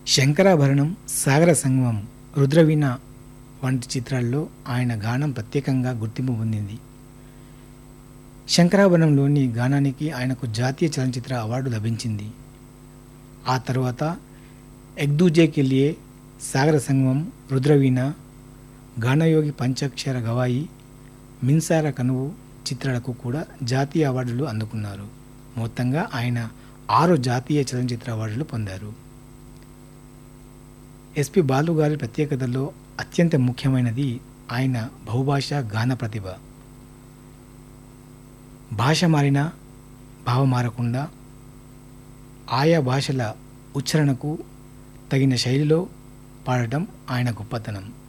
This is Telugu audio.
శంకరాభరణం సాగర సంగమం రుద్రవీణ వంటి చిత్రాల్లో ఆయన గానం ప్రత్యేకంగా గుర్తింపు పొందింది శంకరాభరణంలోని గానానికి ఆయనకు జాతీయ చలనచిత్ర అవార్డు లభించింది ఆ తర్వాత ఎగ్దూజే కెలియే సాగర సంగమం రుద్రవీణ గానయోగి పంచాక్షర గవాయి మిన్సార కనువు చిత్రాలకు కూడా జాతీయ అవార్డులు అందుకున్నారు మొత్తంగా ఆయన ఆరు జాతీయ చలనచిత్ర అవార్డులు పొందారు ఎస్పి బాలు గారి ప్రత్యేకతల్లో అత్యంత ముఖ్యమైనది ఆయన బహుభాష గాన ప్రతిభ భాష మారినా భావం మారకుండా ఆయా భాషల ఉచ్చారణకు తగిన శైలిలో పాడటం ఆయన గొప్పతనం